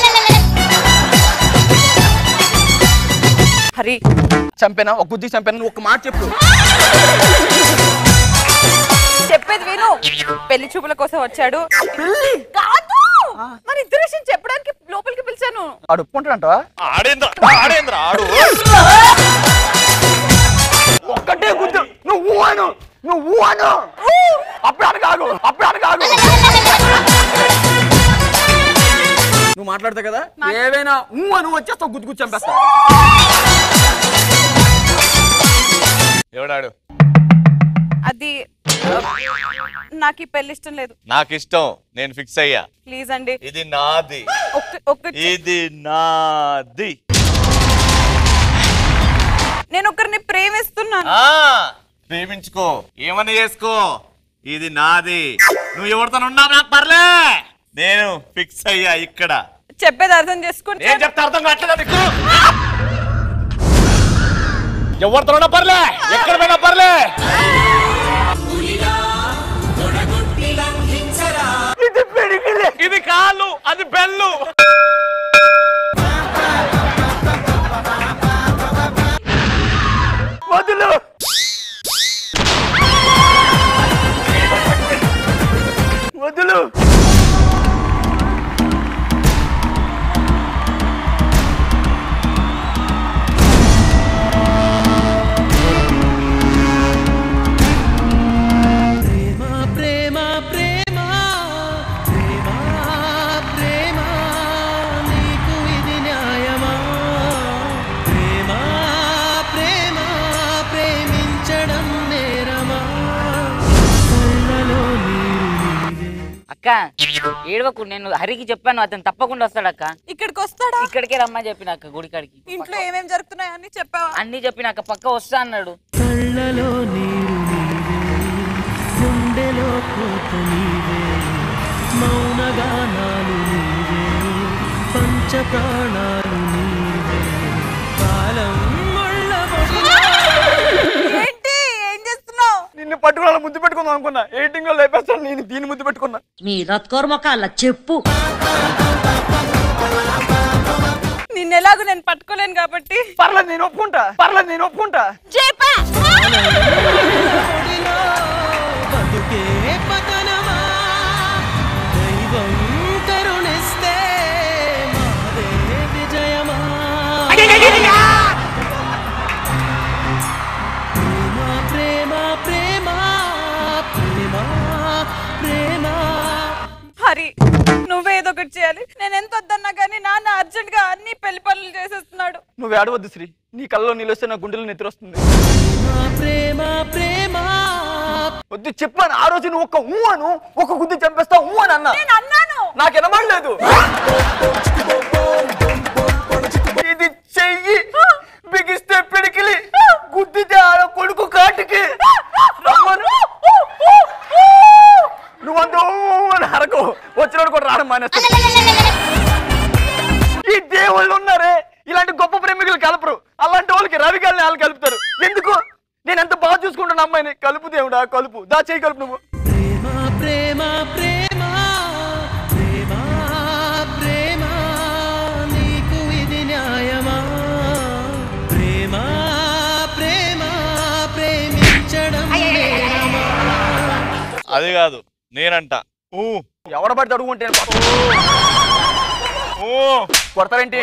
హరి చంపానా ఒక గుద్ది చంపాను ఒక మాట చెప్పు చెప్పేది విను పెళ్లి చూపుల కోసం వచ్చాడు పెళ్లి కాదు మరి ఇద్దరు విషయం చెప్పడానికి లోపలికి పిలిచాను ఆడు ఒప్పుకుంటాడంటవా ఆడేంద్ర ఆడేంద్ర ఆడు ఒక్కటే గుద్దు నువ్వు అను నువ్వు అను అప్పుడు కాదు అప్పుడు కాదు నువ్వు మాట్లాడతావు కదా ఏవైనా ఊ అని వచ్చేస్తావు గుద్దు గుద్దు చంపేస్తా ఎవడాడు అది నాకు ఈ పెళ్లి ఇష్టం లేదు నాకు ఇష్టం నేను ఫిక్స్ అయ్యా ప్లీజ్ అండి ఇది నాది ఒక్క ఒక్క ఇది నాది నేను ఒకరిని ప్రేమిస్తున్నాను ఆ ప్రేమించుకో ఏమన్నా చేసుకో ఇది నాది నువ్వు ఎవరితో ఉన్నావు నాకు పర్లే నేను ఫిక్స్ అయ్యా ఇక్కడ చెప్పేది అర్థం చేసుకుంటే నేను చెప్తా అర్థం కావట్లేదా నీకు ఎవరితో ఉన్నా పర్లే ఎక్కడ పోయినా పర్లే ఇది పెడిగిలే ఇది కాళ్ళు అది బెల్లు వదులు వదులు ప్రేమ ప్రేమ ప్రేమ ప్రేమ ప్రేమ నీకు ఇది న్యాయమా ప్రేమ ప్రేమ ప్రేమించడం నేరమా కళ్ళలో నీరు అక్క ఏడవకు నేను హరికి చెప్పాను అతను తప్పకుండా వస్తాడు అక్క ఇక్కడికి వస్తాడా ఇక్కడికే రమ్మని చెప్పిన అక్క గుడికాడికి ఇంట్లో ఏమేం జరుగుతున్నాయో అన్ని చెప్పావా అన్ని చెప్పిన అక్క పక్క వస్తా అన్నాడు కళ్ళలో నీరు నీవే గుండెలో కోత నీవే మౌనగానాలు నీవే పంచ ప్రాణాలు నీవే కాలం ఏంటి ఏం చేస్తున్నావు నిన్ను పట్టుకోవాలి ముద్దు పెట్టుకుందాం అనుకున్నా ఎయిటింగ్ లో లేపేస్తాను నేను దీన్ని ముద్దు పెట్టుకున్నా మీ రత్కోర్మకాల చెప్పు నిన్న ఎలాగో నేను పట్టుకోలేను కాబట్టి పర్లేదు నేను ఒప్పుకుంటా పర్లేదు నేను ఒప్పుకుంటా చెప్పా బతుకే పతనమా దైవం కరుణిస్తే మాదే విజయమా ప్రేమ ప్రేమ ప్రేమ ప్రేమ హరి నువ్వే ఏదో ఒకటి చేయాలి నేను ఎంత వద్దన్నా కానీ నాన్న అర్జెంట్ గా అన్ని పెళ్లి పనులు చేసేస్తున్నాడు నువ్వు ఏడవద్దు శ్రీ నీ కళ్ళలో నీళ్ళు వస్తే నా గుండెలో నిద్ర వస్తుంది ప్రేమ ప్రేమ వద్దు చెప్పాను ఆ రోజు నువ్వు ఒక్క ఊ అను ఒక గుద్దు చంపేస్తావు ఊ అని అన్నా నేను అన్నాను నాకు వినబడలేదు ఇది చెయ్యి బిగిస్తే పిడికిలి గుద్దితే ఆడ కొడుకు కాటికి రమ్మను నువ్వంత ఊ అని అరకు వచ్చినోడు కూడా రావడం మానేస్తాడు ఈ దేవుళ్ళు ఉన్నారే ఇలాంటి గొప్ప ప్రేమికులు కలపరు అలాంటి వాళ్ళకి రవి గారిని వాళ్ళు కలుపుతారు ఎందుకు నేను ఎంత బాగా చూసుకుంటాను అమ్మాయిని కలుపు దేవుడా కలుపు దా చేయి కలుపు నువ్వు ప్రేమ ప్రేమ ప్రేమ ప్రేమ నీకు ఇది న్యాయమా ప్రేమ ప్రేమ ప్రేమించడం నేరమా? అది కాదు నేనంట ఊ ఎవడ పడితే అడుగుంటే కొడతారేంటి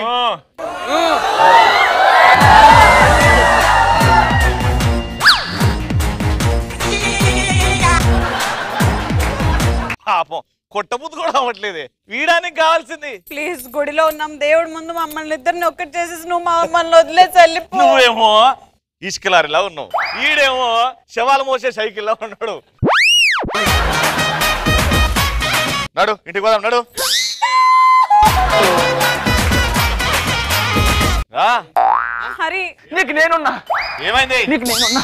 పాపం కొట్టబుద్ధి కూడా అవ్వట్లేదే వీడానికి కావాల్సింది ప్లీజ్ గుడిలో ఉన్నాం దేవుడి ముందు మమ్మల్ని ఇద్దరిని ఒక్కటి చేసేసి నువ్వు మమ్మల్ని వదిలేసి వెళ్ళిపో నువ్వేమో ఇసుక లారీలా ఉన్నావు ఈడేమో శవాలు మోసే సైకిల్లా ఉన్నాడు నడు ఇంటికి పోదాం నడు రా. హరి నీకు నేనున్నా ఏమైంది నీకు నేనున్నా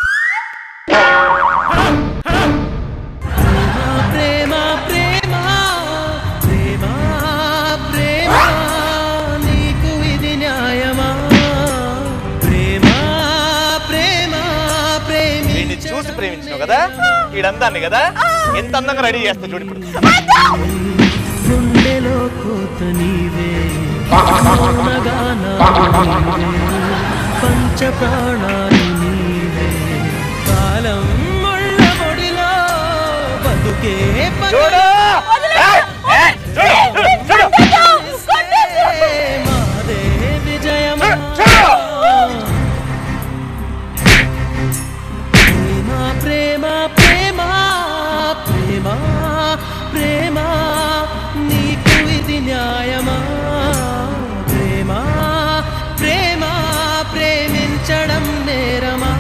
ప్రేమ ప్రేమ ప్రేమ ప్రేమ నీకు ఇది న్యాయమా ప్రేమ ప్రేమ ప్రేమి వీడిని చూసి ప్రేమించినావు కదా ఈడందాన్ని కదా ఎంత అందంగా రెడీ చేస్తా చూడు ఇప్పుడు గుండెలో కోత నీవే ఉన్నగా నావే, పంచ ప్రాణాలు నీవే కాలం ముళ్ళ పొడిలో బతుకే చూడు! మాదే విజయమా ప్రేమ ప్రేమ ప్రేమ ప్రేమ నీకు ఇది న్యాయమా ప్రేమ ప్రేమ ప్రేమించడం నేరమా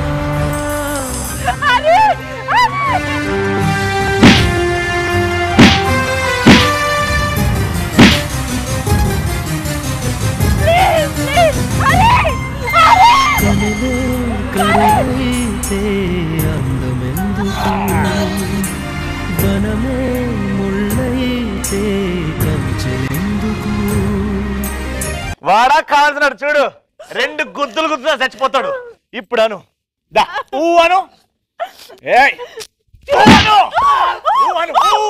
కనులే కరువైతే అందమెందుకు వనమే ముళ్ళైతే కంచెందుకు వాడా కావాల్సినాడు చూడు రెండు గుద్దులు గుద్దులు చచ్చిపోతాడు ఇప్పుడు అను దా ఊ అను ఏయ్ ఊ అను ఊ అను ఊ.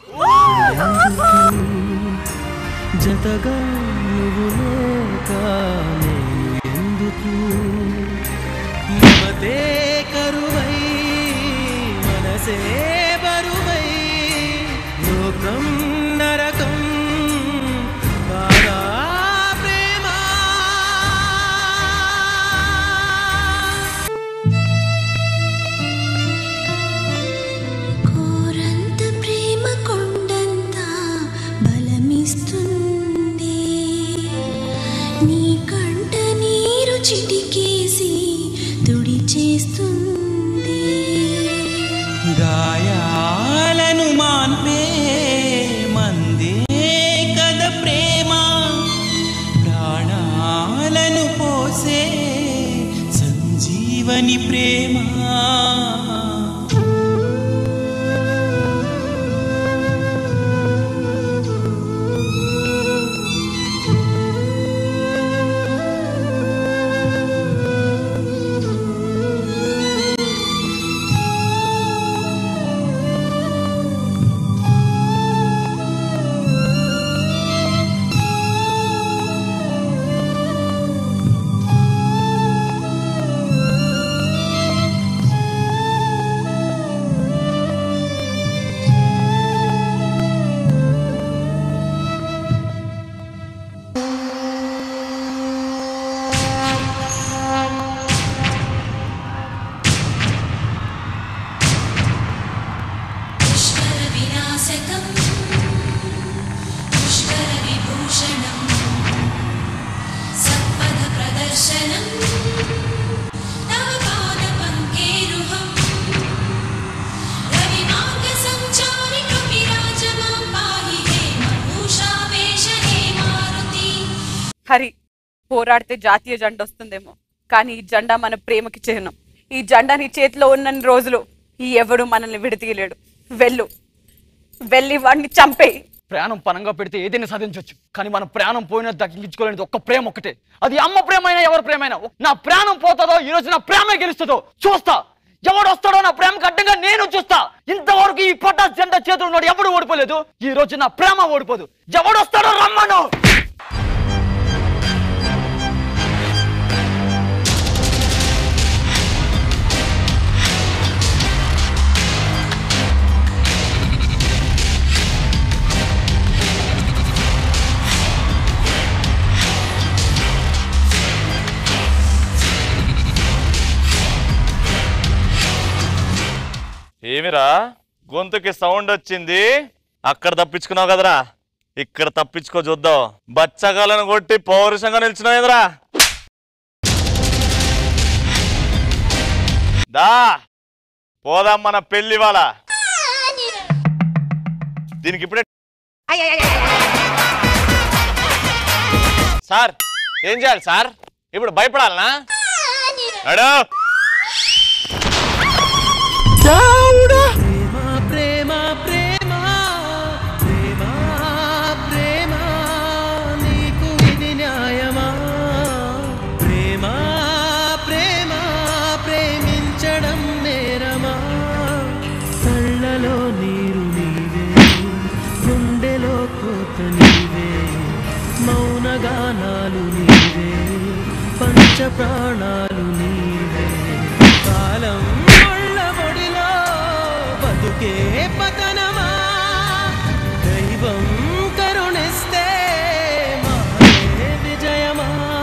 జతగా నువ్వు లేక నేను ఎందుకు మమతే కరువై మనసే బరువై లోకం నరకం కాదా ప్రేమ కోరంత ప్రేమ కొండంత బలమిస్తుంది నీ కంట నీరు చిటికేసి తుడిచేస్తుంది గాయాలను మాన్పే మందే కద ప్రేమ ప్రాణాలను పోసే సంజీవని ప్రేమ పుష్కర వినాశకం పుష్కర విభూషణం సత్పథ ప్రదర్శనం తవ పాద పంకేరుహం రవి మార్గ సంచారి కపిరాజమాం పాహి హేమభూషా వేష హే మారుతి హరి పోరాడితే జాతీయ జెండా వస్తుందేమో కానీ ఈ జెండా మన ప్రేమకి చిహ్నం ఈ జెండా నీ చేతిలో ఉన్న రోజులు ఈ ఎవడు మనల్ని విడతీయలేడు వెళ్ళు వెళ్ళి వాడిని చంపేయి ప్రాణం పనంగా పెడితే ఏదైనా సాధించవచ్చు కానీ మన ప్రాణం పోయినా దక్కించుకోలేనిది ఒక్క ప్రేమ ఒక్కటే అది అమ్మ ప్రేమైనా ఎవరి ప్రేమైనా నా ప్రాణం పోతుందో ఈ రోజు నా ప్రేమే గెలుస్తుందో చూస్తా ఎవడు వస్తాడో నా ప్రేమకు అడ్డంగా నేను చూస్తా ఇంతవరకు ఈ పటాస్ జెండా చేతులు ఉన్నాడు ఎవడు ఓడిపోలేదు ఈ రోజు నా ప్రేమ ఓడిపోదు ఎవడు వస్తాడో రమ్మను ఏమిరా గొంతుకి సౌండ్ వచ్చింది అక్కడ తప్పించుకున్నావు కదరా ఇక్కడ తప్పించుకో చూద్దాం బచ్చగాలను కొట్టి పౌరుషంగా నిలిచినావు కదరా దా పోదాం మన పెళ్లి వాళ్ళ దీనికి ఇప్పుడే సార్ ఏం చేయాలి సార్ ఇప్పుడు భయపడాలనా అడో ప్రేమ ప్రేమ ప్రేమ ప్రేమ నీకు ఇది న్యాయమా ప్రేమ ప్రేమ ప్రేమించడం నేరమా కళ్ళలో నీరు నీవే గుండెలో కోత నీవే మౌనగానాలు నీవే పంచ ప్రాణాలు నీవే కాలం ముళ్ళ ముడిలో బతుకే పతనమా దైవం కరుణిస్తే మారే విజయమా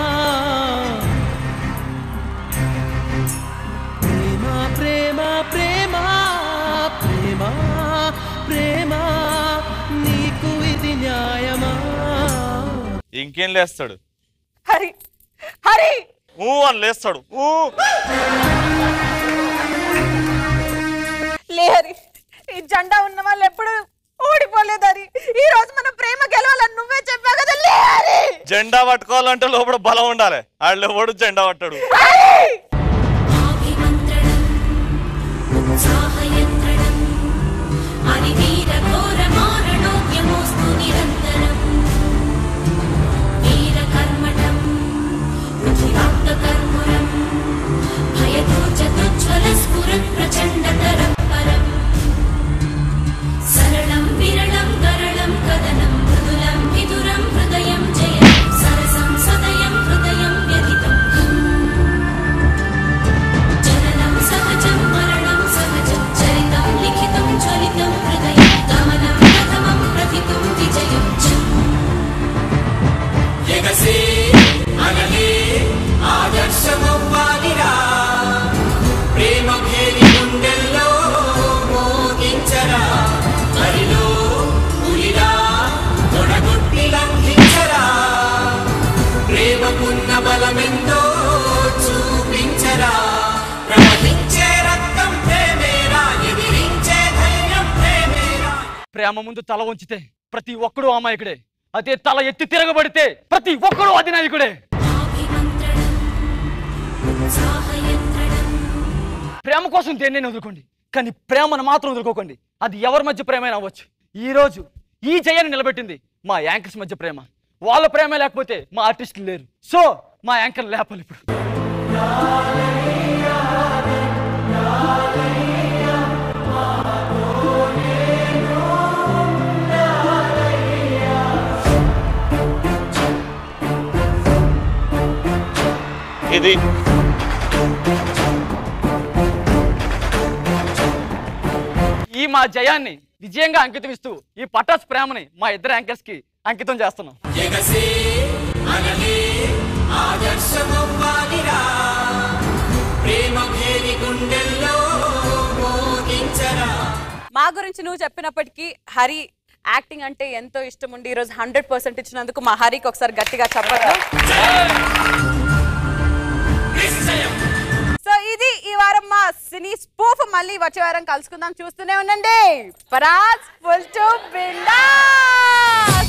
ప్రేమ ప్రేమ ప్రేమ ప్రేమ ప్రేమ నీకు ఇది న్యాయమా ఇంకేం లేస్తాడు హరి హరి ఊ అని లేస్తాడు ఊ లే హరి ఈ జెండా ఉన్న వాళ్ళు ఎప్పుడు ఓడిపోలేదు హరి ఈ రోజు మన ప్రేమ గెలవాలని నువ్వే చెప్పావు కదా లే హరి జెండా పట్టుకోవాలంటే లోపల బలం ఉండాలి వాళ్ళు ఎవడు జెండా పట్టాడు ఉత్సాహయంత్రణం హరివీర ఘోర మారణోద్యమోస్తు నిరంతరం వీర కర్మటం రుచిరాప్త కర్మురం భయతో చతుజ్వల స్ఫురత్ ప్రచండతరం పరం సరళం విరళం గరళం కదనం మృదులం విదురం హృదయం జయం సరసం సదయం హృదయం వ్యధితం జననం సహజం మరణం సహజం చరితం లిఖితం జ్వలితం హృదయం గమనం ప్రథమం ప్రథితం విజయం చ ఎగసే అనలే ఆదర్శమవ్వాలిరా ప్రేమ భేరి గుండెల్లో మోగించరా హరిలో పులిరా తొడగొట్టి లంఘించరా ప్రేమకున్న బలమెందో చూపించరా ప్రవహించే రక్తం ప్రేమేరా ఎదిరించే ధైర్యం ప్రేమేరా ప్రేమ ముందు తల వంచితే ప్రతి ఒక్కడు అమాయకుడే అదే తల ఎత్తి తిరగబడితే ప్రతి ఒక్కడు అధినాయకుడే ఉత్సాహయంత్రణం ప్రేమ కోసం దేన్నైనా వదులుకోండి కానీ ప్రేమను మాత్రం వదులుకోకండి అది ఎవరి మధ్య ప్రేమైనా అవ్వచ్చు ఈ రోజు ఈ జయాన్ని నిలబెట్టింది మా యాంకర్స్ మధ్య ప్రేమ వాళ్ళ ప్రేమ లేకపోతే మా ఆర్టిస్టులు లేరు సో మా యాంకర్ లేపాలి ఇప్పుడు ఇది ఈ మా జయాన్ని విజయంగా అంకితం ఇస్తూ ఈ పటాస్ ప్రేమని మా ఇద్దరు యాంకర్స్ కి అంకితం చేస్తున్నాం ఎగసే అనలే ఆదర్శమవ్వాలిరా ప్రేమ భేరి గుండెల్లో మోగించరా మా గురించి నువ్వు చెప్పినప్పటికీ హరి యాక్టింగ్ అంటే ఎంతో ఇష్టం ఉండి ఈరోజు హండ్రెడ్ పర్సెంట్ ఇచ్చినందుకు మా హరికి ఒకసారి గట్టిగా చెప్పట్లు సో ఇది ఈ వారం మా సినీ స్పూఫ్ మళ్ళీ వచ్చే వారం కలుసుకుందాం చూస్తూనే ఉండండి పరాజ్ ఫుల్ టు బిందాస్